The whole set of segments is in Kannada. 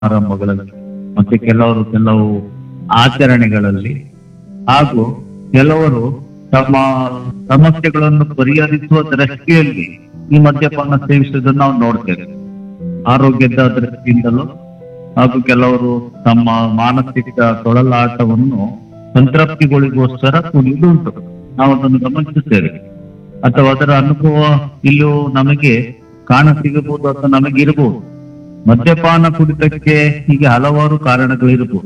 ಸಮಾರಂಭಗಳಲ್ಲಿ ಮತ್ತೆ ಕೆಲವರು ಕೆಲವು ಆಚರಣೆಗಳಲ್ಲಿ ಹಾಗೂ ಕೆಲವರು ತಮ್ಮ ಸಮಸ್ಯೆಗಳನ್ನು ಪರಿಹರಿಸುವ ದೃಷ್ಟಿಯಲ್ಲಿ ಈ ಮದ್ಯಪಾನ ಸೇವಿಸುವುದನ್ನು ನಾವು ನೋಡ್ತೇವೆ ಆರೋಗ್ಯದ ದೃಷ್ಟಿಯಿಂದಲೂ ಹಾಗೂ ಕೆಲವರು ತಮ್ಮ ಮಾನಸಿಕ ತೊಳಲಾಟವನ್ನು ಸಂತೃಪ್ತಿಗಳಿಗೋಸ್ಕರ ಕುಡಿಯುವುದುಂಟು ನಾವು ಅದನ್ನು ಗಮನಿಸುತ್ತೇವೆ ಅಥವಾ ಅದರ ಅನುಭವ ಇಲ್ಲೂ ನಮಗೆ ಕಾಣ ಸಿಗಬಹುದು ಅಥವಾ ನಮಗೆ ಇರಬಹುದು ಮದ್ಯಪಾನ ಕುಡಿತಕ್ಕೆ ಹೀಗೆ ಹಲವಾರು ಕಾರಣಗಳಿರಬಹುದು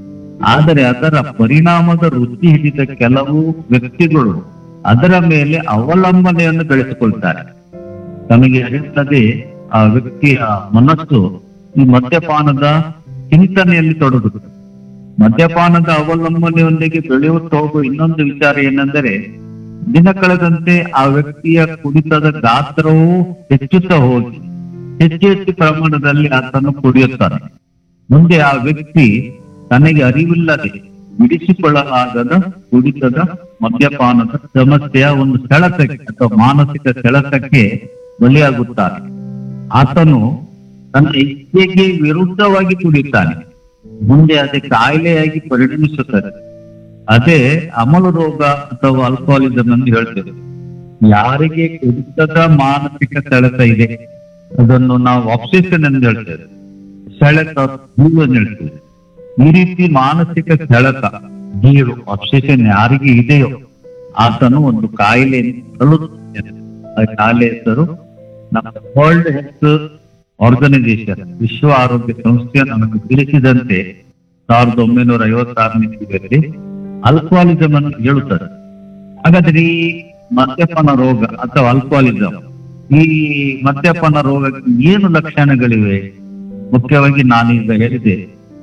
ಆದರೆ ಅದರ ಪರಿಣಾಮದ ರುಚಿ ಹಿಡಿದ ಕೆಲವು ವ್ಯಕ್ತಿಗಳು ಅದರ ಮೇಲೆ ಅವಲಂಬನೆಯನ್ನು ಬೆಳೆಸಿಕೊಳ್ತಾರೆ ತಮಗೆ ಅರಿಯುತ್ತದೆ ಆ ವ್ಯಕ್ತಿಯ ಮನಸ್ಸು ಈ ಮದ್ಯಪಾನದ ಚಿಂತನೆಯಲ್ಲಿ ತೊಡಗುತ್ತದೆ ಮದ್ಯಪಾನದ ಅವಲಂಬನೆಯೊಂದಿಗೆ ಬೆಳೆಯುತ್ತಾ ಹೋಗುವ ಇನ್ನೊಂದು ವಿಚಾರ ಏನೆಂದರೆ ದಿನ ಕಳೆದಂತೆ ಆ ವ್ಯಕ್ತಿಯ ಕುಡಿತದ ಗಾತ್ರವು ಹೆಚ್ಚುತ್ತಾ ಹೋಗಿ ಹೆಚ್ಚು ಹೆಚ್ಚು ಪ್ರಮಾಣದಲ್ಲಿ ಆತನು ಕುಡಿಯುತ್ತಾನೆ ಮುಂದೆ ಆ ವ್ಯಕ್ತಿ ತನಗೆ ಅರಿವಿಲ್ಲದೆ ಬಿಡಿಸಿಕೊಳ್ಳಲಾಗದ ಕುಡಿತದ ಮದ್ಯಪಾನದ ಸಮಸ್ಯೆಯ ಒಂದು ಸೆಳೆತಕ್ಕೆ ಅಥವಾ ಮಾನಸಿಕ ಸೆಳೆತಕ್ಕೆ ಬಲಿಯಾಗುತ್ತಾನೆ ಆತನು ತನ್ನ ಇಚ್ಛೆಗೆ ವಿರುದ್ಧವಾಗಿ ಕುಡಿಯುತ್ತಾನೆ ಮುಂದೆ ಅದೇ ಕಾಯಿಲೆಯಾಗಿ ಪರಿಣಮಿಸುತ್ತದೆ ಅದೇ ಅಮಲು ರೋಗ ಅಥವಾ ಅಲ್ಕೋಹಾಲಿಸಮ್ ಎಂದು ಹೇಳ್ತೇವೆ ಯಾರಿಗೆ ಕುಡಿತದ ಮಾನಸಿಕ ಸೆಳೆತ ಇದೆ ಅದನ್ನು ನಾವು ಅಬ್ಸೆಷನ್ ಎಂದು ಹೇಳ್ತೇವೆ ಸೆಳೆತ ಹೂವು ಎಂದು ಹೇಳ್ತೇವೆ ಈ ರೀತಿ ಮಾನಸಿಕ ಸೆಳೆತ ಗೀಳು ಅಬ್ಸೆಷನ್ ಯಾರಿಗೆ ಇದೆಯೋ ಆತನು ಒಂದು ಕಾಯಿಲೆಯನ್ನು ತಲುಪುತ್ತಾನೆ. ಆ ಕಾಯಿಲೆ ಹೆಸರು ನಮ್ಮ ವರ್ಲ್ಡ್ ಹೆಲ್ತ್ ಆರ್ಗನೈಸೇಷನ್ ವಿಶ್ವ ಆರೋಗ್ಯ ಸಂಸ್ಥೆ ನಮಗೆ ತಿಳಿಸಿದಂತೆ ಸಾವಿರದ ಒಂಬೈನೂರ ಐವತ್ತಾರನೇ ಇಸ್ವಿಯಲ್ಲಿ ಅಲ್ಕೋಹಾಲಿಸಮ್ ಅನ್ನು ಹೇಳುತ್ತದೆ ಹಾಗಾದ್ರೆ ಈ ಮದ್ಯಪಾನ ರೋಗ ಅಥವಾ ಅಲ್ಕೋಹಾಲಿಸಮ್ ಈ ಮದ್ಯಪಾನ ರೋಗಕ್ಕೆ ಏನು ಲಕ್ಷಣಗಳಿವೆ ಮುಖ್ಯವಾಗಿ ನಾನೀಗ ಹೇಳಿದೆ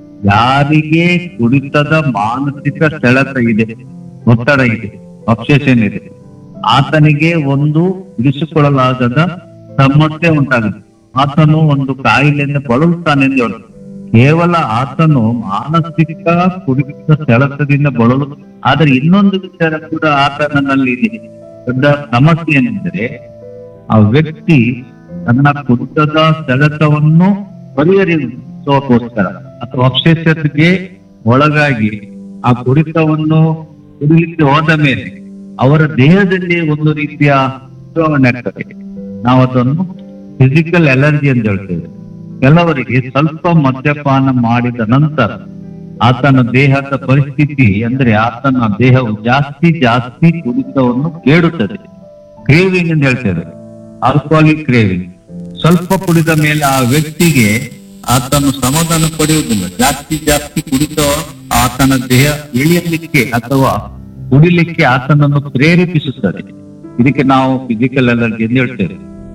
ಯಾರಿಗೆ ಕುಡಿತದ ಮಾನಸಿಕ ಸೆಳೆತ ಇದೆ ಒತ್ತಡ ಇದೆ ಅಬ್ಸೆಷನ್ ಇದೆ ಆತನಿಗೆ ಒಂದು ಬಿಡಿಸಿಕೊಳ್ಳಲಾಗದ ಸಮಸ್ಯೆ ಉಂಟಾಗುತ್ತೆ ಆತನು ಒಂದು ಕಾಯಿಲೆಯಿಂದ ಬಳಲುತ್ತಾನೆ ಎಂದು ಹೇಳುದು ಕೇವಲ ಆತನು ಮಾನಸಿಕ ಕುಡಿತ ಸೆಳೆತದಿಂದ ಬಳಲು ಆದರೆ ಇನ್ನೊಂದು ವಿಚಾರ ಕೂಡ ಆತನಲ್ಲಿ ಇದೆ ದೊಡ್ಡ ಸಮಸ್ಯೆ ಏನೆಂದರೆ ಆ ವ್ಯಕ್ತಿ ತನ್ನ ಕುಡಿತದ ಸೆಳೆತವನ್ನು ಪರಿಹರಿಸೋಕೋಸ್ಕರ ಅಥವಾ ಅಬ್ಸೆಷನ್ಗೆ ಒಳಗಾಗಿ ಆ ಕುಡಿತವನ್ನು ಕುಡಿಲಿಕ್ಕೆ ಹೋದ ಮೇಲೆ ಅವರ ದೇಹದಲ್ಲಿ ಒಂದು ರೀತಿಯ ಬದಲಾವಣೆ ಆಗ್ತದೆ ನಾವು ಅದನ್ನು ಫಿಸಿಕಲ್ ಅಲರ್ಜಿ ಅಂತ ಹೇಳ್ತೇವೆ ಕೆಲವರಿಗೆ ಸ್ವಲ್ಪ ಮದ್ಯಪಾನ ಮಾಡಿದ ನಂತರ ಆತನ ದೇಹದ ಪರಿಸ್ಥಿತಿ ಅಂದ್ರೆ ಆತನ ದೇಹವು ಜಾಸ್ತಿ ಜಾಸ್ತಿ ಕುಡಿತವನ್ನು ಕೇಳುತ್ತದೆ ಕ್ರೇವಿಂಗ್ ಅಂತ ಹೇಳ್ತೇವೆ ಆಲ್ಕೋಹಾಲಿಕ್ ಕ್ರೇವಿಂಗ್ ಸ್ವಲ್ಪ ಕುಡಿದ ಮೇಲೆ ಆ ವ್ಯಕ್ತಿಗೆ ಆತನು ಸಮಾಧಾನ ಪಡೆಯುವುದಿಲ್ಲ ಜಾಸ್ತಿ ಜಾಸ್ತಿ ಕುಡಿತ ಆತನ ದೇಹ ಇಳಿಯಲಿಕ್ಕೆ ಅಥವಾ ಕುಡಿಲಿಕ್ಕೆ ಆತನನ್ನು ಪ್ರೇರೇಪಿಸುತ್ತದೆ ಇದಕ್ಕೆ ನಾವು ಫಿಸಿಕಲ್ ಅಲರ್ಜಿ ಎಂದು ಹೇಳ್ತೇವೆ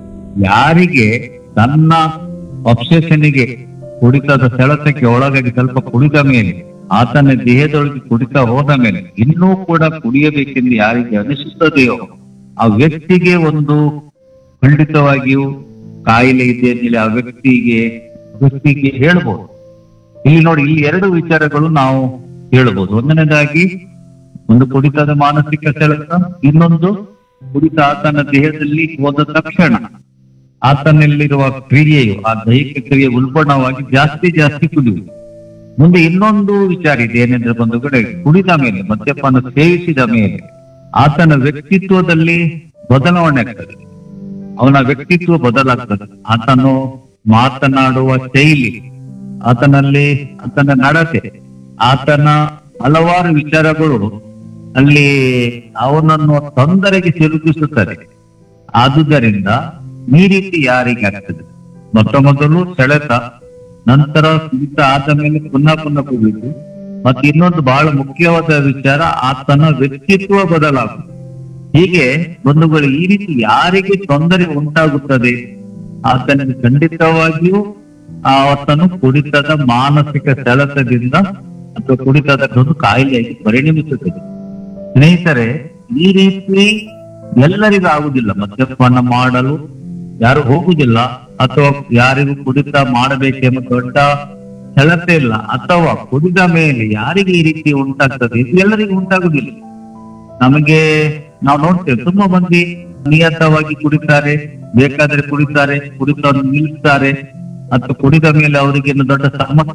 ಯಾರಿಗೆ ತನ್ನ ಅಬ್ಸೆಷನ್ಗೆ ಕುಡಿತದ ಸೆಳೆತಕ್ಕೆ ಒಳಗಾಗಿ ಸ್ವಲ್ಪ ಕುಡಿದ ಮೇಲೆ ಆತನ ದೇಹದೊಳಗೆ ಕುಡಿತ ಹೋದ ಮೇಲೆ ಇನ್ನೂ ಕೂಡ ಕುಡಿಯಬೇಕೆಂದು ಯಾರಿಗೆ ಅನಿಸುತ್ತದೆಯೋ ಆ ವ್ಯಕ್ತಿಗೆ ಒಂದು ಖಂಡಿತವಾಗಿಯೂ ಕಾಯಿಲೆ ಇದೆ ಅಂತೇಳಿ ಆ ವ್ಯಕ್ತಿಗೆ ವ್ಯಕ್ತಿಗೆ ಹೇಳ್ಬೋದು ಇಲ್ಲಿ ನೋಡಿ ಇಲ್ಲಿ ಎರಡು ವಿಚಾರಗಳು ನಾವು ಹೇಳ್ಬೋದು ಒಂದನೇದಾಗಿ ಒಂದು ಕುಡಿತದ ಮಾನಸಿಕ ಸೆಳೆತ ಇನ್ನೊಂದು ಕುಡಿತ ಆತನ ದೇಹದಲ್ಲಿ ಹೋದ ತಕ್ಷಣ ಆತನಲ್ಲಿರುವ ಕ್ರಿಯೆಯು ಆ ದೈಹಿಕ ಕ್ರಿಯೆ ಉಲ್ಬಣವಾಗಿ ಜಾಸ್ತಿ ಜಾಸ್ತಿ ಕುಡಿಯುವುದು ಮುಂದೆ ಇನ್ನೊಂದು ವಿಚಾರ ಇದೆ ಏನೆಂದ್ರೆ ಬಂದು ಕಡೆ ಕುಡಿದ ಮೇಲೆ ಮದ್ಯಪಾನ ಸೇವಿಸಿದ ಮೇಲೆ ಆತನ ವ್ಯಕ್ತಿತ್ವದಲ್ಲಿ ಬದಲಾವಣೆ ಆಗ್ತದೆ ಅವನ ವ್ಯಕ್ತಿತ್ವ ಬದಲಾಗ್ತದೆ ಆತನು ಮಾತನಾಡುವ ಶೈಲಿ ಆತನಲ್ಲಿ ಆತನ ನಡತೆ ಆತನ ಹಲವಾರು ವಿಚಾರಗಳು ಅಲ್ಲಿ ಅವನನ್ನು ತೊಂದರೆಗೆ ಸಿಲುಕಿಸುತ್ತದೆ ಆದುದರಿಂದ ಈ ರೀತಿ ಯಾರಿಗೆ ಆಗ್ತದೆ ಮೊಟ್ಟ ಮೊದಲು ಸೆಳೆತ ನಂತರ ಕುಡಿತ ಆದ ಮೇಲೆ ಪುನಃ ಪುನಃ ಕುಡಿದು ಮತ್ತೆ ಇನ್ನೊಂದು ಬಹಳ ಮುಖ್ಯವಾದ ವಿಚಾರ ಆತನ ವ್ಯಕ್ತಿತ್ವ ಬದಲಾಗುವುದು ಹೀಗೆ ಬಂಧುಗಳು ಈ ರೀತಿ ಯಾರಿಗೆ ತೊಂದರೆ ಉಂಟಾಗುತ್ತದೆ ಆತನಿಗೆ ಖಂಡಿತವಾಗಿಯೂ ಆತನು ಕುಡಿತದ ಮಾನಸಿಕ ಸೆಳೆತದಿಂದ ಅಥವಾ ಕುಡಿತದ ಒಂದು ಕಾಯಿಲೆಯಾಗಿ ಪರಿಣಮಿಸುತ್ತದೆ ಸ್ನೇಹಿತರೆ ಈ ರೀತಿ ಎಲ್ಲರಿಗೂ ಆಗುದಿಲ್ಲ ಮದ್ಯಪಾನ ಮಾಡಲು ಯಾರು ಹೋಗುದಿಲ್ಲ ಅಥವಾ ಯಾರಿಗೂ ಕುಡಿತ ಮಾಡಬೇಕೆಂಬ ದೊಡ್ಡ ಸೆಳೆತ ಇಲ್ಲ ಅಥವಾ ಕುಡಿದ ಮೇಲೆ ಯಾರಿಗೆ ಈ ರೀತಿ ಉಂಟಾಗ್ತದೆ ಇದು ಎಲ್ಲರಿಗೂ ಉಂಟಾಗುದಿಲ್ಲ ನಮಗೆ ನಾವು ನೋಡ್ತೇವೆ ತುಂಬಾ ಮಂದಿ ನಿಯತವಾಗಿ ಕುಡಿತಾರೆ ಬೇಕಾದ್ರೆ ಕುಡಿತಾರೆ ಕುಡಿತವನ್ನು ನಿಲ್ಲಿಸ್ತಾರೆ ಅಥವಾ ಕುಡಿದ ಮೇಲೆ ಅವರಿಗೆ ದೊಡ್ಡ ಸಮಸ್ಯೆ